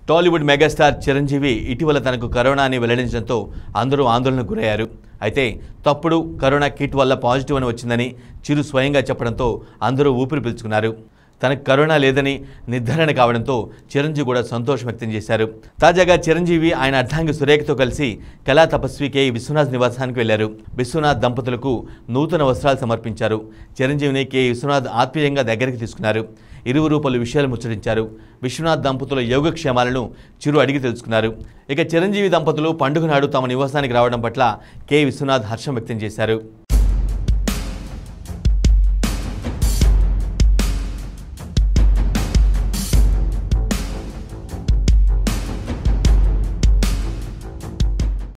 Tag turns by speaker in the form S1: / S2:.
S1: Tollywood megastar Chiranjeevi ఇటీవల తనకు corona అని వెల్లడించడంతో అందరూ ఆందోళనకు గురయ్యారు అయితే తప్పుడు కరోనా కిట్ వల్ల పాజిటివ్ అని వచ్చిందని చిరు స్వయంగా చెప్పడంతో అందరూ ఊపిరి పీల్చుకున్నారు తనకు కరోనా లేదని నిర్ధారణ కావడంతో చిరంజీవి కూడా సంతోషం వ్యక్తం చేశారు తాజాగా చిరంజీవి ఆయన అర్ధాంగి సురేఖతో కలిసి కళా తపస్వి కె విశ్వనాథ్ నివాసానికి వెళ్లారు విశ్వనాథ్ దంపతులకు నూతన వస్త్రాలు సమర్పించారు చిరంజీవిని కె విశ్వనాథ్ ఆత్మీయంగా దగ్గరికి తీసుకున్నారు ఇరువురు పలు విషయాలు ముచ్చరించారు విశ్వనాథ్ దంపతుల యోగక్షేమాలను చిరు అడిగి తెలుసుకున్నారు ఇక చిరంజీవి దంపతులు పండుగ నాడు తమ నివాసానికి రావడం పట్ల కె విశ్వనాథ్ హర్షం వ్యక్తం చేశారు